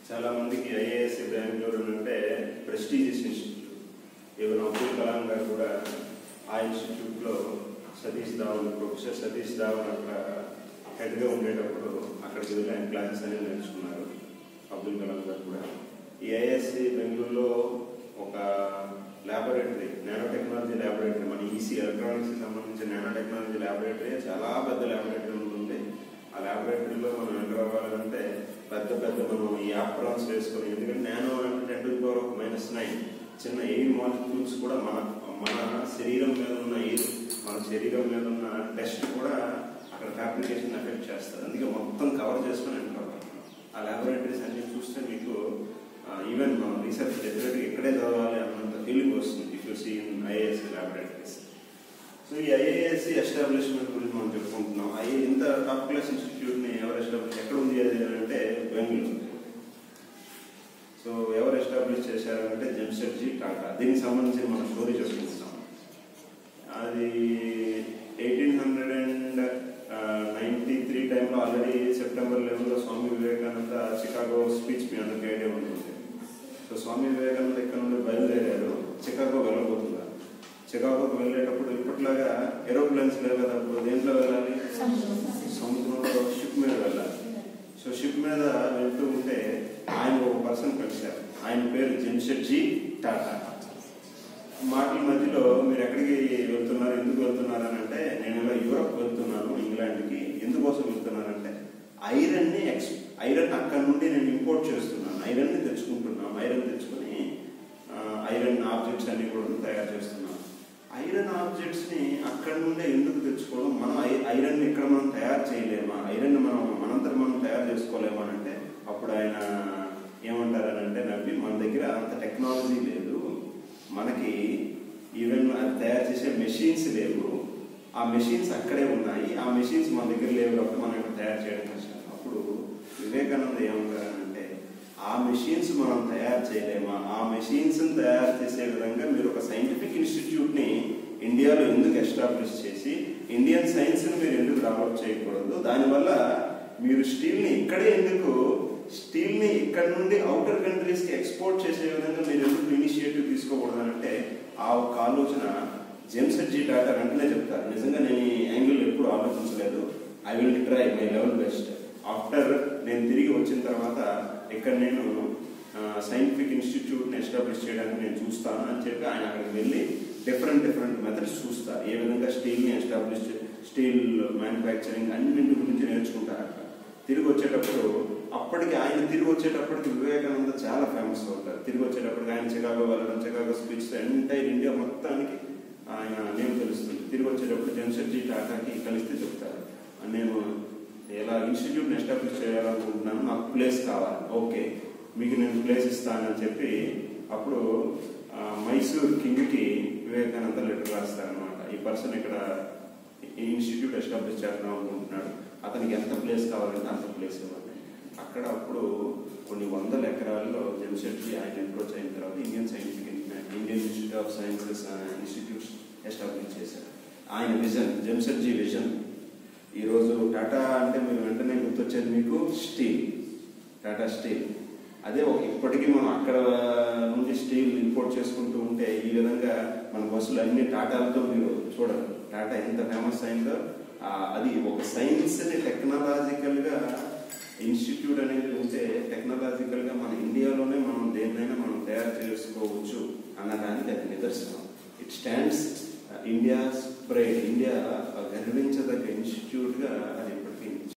చాలా మందికి ఐఏఎస్ బెంగళూరు అంటే prestigious institute even Abdul Kalam garu కూడా ఆ ఇన్స్టిట్యూట్లో సతీష్ ధావన్ ప్రొఫెసర్ సతీష్ ధావన్ అక్కడ హెడ్గా ఉండేటప్పుడు అక్కడికి వెళ్ళి ఆయన క్లాసెస్ అనేది నేర్చుకున్నారు అబ్దుల్ కలాం గారు కూడా ఈ ఐఎస్సి బెంగళూరులో ఒక ల్యాబొరేటరీ నానో టెక్నాలజీ ల్యాబొరేటరీ మన ఈసీ ఎలక్ట్రానిక్స్కి సంబంధించిన నానో టెక్నాలజీ ల్యాబొరేటరీ చాలా పెద్ద ల్యాబొరేటరీ ఉంటుంది ఆ ల్యాబొరేటరీలో మనం ఎంటర్ అవ్వాలంటే పెద్ద పెద్ద మనం ఈ యాప్రాన్స్ వేసుకొని ఎందుకంటే నానో అంటే ten to power of minus nine చిన్న ఎయిర్ మాలిక్యూల్స్ కూడా మన మన శరీరం మీద ఉన్న ఎయిర్ మన శరీరం మీద ఉన్న టెస్ట్ కూడా అక్కడ ఫ్యాబ్రికేషన్ ఎఫెక్ట్ చేస్తారు అందుకే మొత్తం కవర్ చేసుకొని ఎంటర్ అవ్వాలి ఆ ల్యాబొరేటరీస్ అన్ని చూస్తే మీకు ఈవెన్ మనం రీసెర్చ్ డెఫినెట్గా ఇక్కడే చదవాలి అన్నంత ఫీలింగ్ వస్తుంది if you see in IAS laboratories so ఈ ఐఏఎస్సి ఎస్టాబ్లిష్మెంట్ గురించి మనం చెప్పుకుంటున్నాం ఐ ఇంత టాప్ క్లాస్ ఇన్స్టిట్యూట్ని ఎవరు ఎస్టాబ్లిష్ ఎక్కడ ఉంది అది అంటే బెంగళూరు సో ఎవరు ఎస్టాబ్లిష్ చేశారంటే జంషెడ్జీ టాటా దీనికి సంబంధించి మన స్టోరీ చెప్పుకుంటున్నాం అది eighteen hundred and ninety three టైంలో ఆల్రెడీ సెప్టెంబర్ లెవెన్లో స్వామి వివేకానంద చికాగో స్పీచ్ మీ అందరికీ ఐడియా ఉంటుంది సో స్వామి వివేకానంద ఇక్కడ నుండి బయలుదేరారు చికాగో వెళ్ళబోతున్నారు చికాగోకి వెళ్ళేటప్పుడు ఇప్పట్లాగా ఏరోప్లేన్స్ లేవు కదా అప్పుడు దేంట్లో వెళ్ళాలి సముద్రంలో షిప్ మీద వెళ్ళాలి సో షిప్ మీద వెళ్తూ ఉంటే ఆయన ఒక పర్సన్ కలిశారు ఆయన పేరు జంషెడ్జీ టాటా మాటల మధ్యలో మీరు ఎక్కడికి వెళ్తున్నారు ఎందుకు వెళ్తున్నారు అని అంటే నేను ఇలా యూరప్ వెళ్తున్నాను ఇంగ్లాండ్కి ఎందుకోసం వెళ్తున్నానంటే ఐరన్ ని ఎక్స్ ఐరన్ అక్కడ నుండి నేను ఇంపోర్ట్ చేస్తున్నాను ఐరన్ ని తెచ్చుకుంటున్నాను ఐరన్ తెచ్చుకొని ఐరన్ ఆబ్జెక్ట్స్ అన్ని కూడా తయారు చేస్తున్నాను ఐరన్ ఆబ్జెక్ట్స్ ని అక్కడ నుండే ఎందుకు తెచ్చుకోవడం మనం ఐరన్ ఇక్కడ మనం తయారు చేయలేమా ఐరన్ మనం మనంతట మనం తయారు చేసుకోలేమా అని అంటే అప్పుడు ఆయన ఏమంటారనంటే నవ్వి మన దగ్గర అంత టెక్నాలజీ లేదు మనకి ఈవెన్ అది తయారు చేసే మెషిన్స్ లేవు ఆ మెషిన్స్ అక్కడే ఉన్నాయి ఆ మెషిన్స్ మన దగ్గర లేవు కాబట్టి మనం ఇక్కడ తయారు చేయడం కష్టం అప్పుడు వివేకానంద ఏమంటారనంటే ఆ మెషిన్స్ మనం తయారు చేయలేమా ఆ మెషిన్స్ తయారు చేసే విధంగా మీరు ఒక సైంటిఫిక్ ఇన్స్టిట్యూట్ని ఇండియాలో ఎందుకు ఎస్టాబ్లిష్ చేసి ఇండియన్ సైన్స్ని మీరు ఎందుకు డెవలప్ చేయకూడదు దానివల్ల మీరు స్టీల్ని ఇక్కడే ఎందుకు స్టీల్ని ఇక్కడ నుండి అవుటర్ కంట్రీస్కి ఎక్స్పోర్ట్ చేసే విధంగా మీరు ఎందుకు ఇనిషియేటివ్ తీసుకోకూడదు అంటే ఆ ఒక ఆలోచన జేమ్సెడ్జీ టాటా వెంటనే చెప్తారు నిజంగా నేను ఈ యాంగిల్ ఎప్పుడు ఆలోచించలేదు I will try my level best after నేను తిరిగి వచ్చిన తర్వాత ఇక్కడ నేను సైంటిఫిక్ ఇన్స్టిట్యూట్ని ఎస్టాబ్లిష్ చేయడానికి నేను చూస్తాను అని చెప్పి ఆయన అక్కడికి వెళ్ళి డిఫరెంట్ డిఫరెంట్ మెథడ్స్ చూస్తారు ఏ విధంగా స్టీల్ని ఎస్టాబ్లిష్ స్టీల్ మ్యానుఫ్యాక్చరింగ్ అన్నింటి గురించి నేర్చుకుంటారు అక్కడ తిరిగి వచ్చేటప్పుడు అప్పటికి ఆయన తిరిగి వచ్చేటప్పటికి వివేకానంద చాలా ఫేమస్ అవుతారు తిరిగి వచ్చేటప్పటికి ఆయన చికాగో వెళ్ళడం చికాగో స్పీచ్ ఎంటైర్ ఇండియా మొత్తానికి ఆయన నేమ్ తెలుస్తుంది తిరిగి వచ్చేటప్పుడు జంషెడ్జీ టాటాకి కలిస్తే చెప్తారు నేను ఎలా ఇన్స్టిట్యూట్ని ఎస్టాబ్లిష్ చేయాలనుకుంటున్నాను నాకు ప్లేస్ కావాలి ఓకే మీకు నేను ప్లేస్ ఇస్తానని చెప్పి అప్పుడు మైసూర్ కింగ్కి వివేకానంద లెటర్ రాస్తారనమాట ఈ పర్సన్ ఇక్కడ ఈ ఇన్స్టిట్యూట్ ఎస్టాబ్లిష్ చేద్దాం అనుకుంటున్నాడు అతనికి ఎంత ప్లేస్ కావాలంటే అంత ప్లేస్ ఇవ్వండి అక్కడ అప్పుడు కొన్ని వందల ఎకరాల్లో జంషెడ్జీ ఆయన అప్రోచ్ అయిన తర్వాత Indian scientific Indian institute of sciences institutes establish చేశారు ఆయన విజన్ జంషెడ్జీ విజన్ ఈరోజు టాటా అంటే మీరు వెంటనే గుర్తొచ్చేది మీకు స్టీల్ టాటా స్టీల్ అదే ఒక ఇప్పటికీ మనం అక్కడ నుండి స్టీల్ ఇంపోర్ట్ చేసుకుంటూ ఉంటే ఈ విధంగా మన బస్సులు అన్ని టాటాలతో మీరు చూడరు టాటా ఎంత ఫేమస్ అయిందో అది ఒక సైన్స్ని టెక్నాలజికల్గా ఇన్స్టిట్యూట్ అనేది ఉంటే టెక్నాలజికల్గా మన ఇండియాలోనే మనం దేన్నైనా మనం తయారు చేసుకోవచ్చు అన్నదానికి అది నిదర్శనం it stands India pride India గర్వించదగ్గ ఇన్స్టిట్యూట్గా అది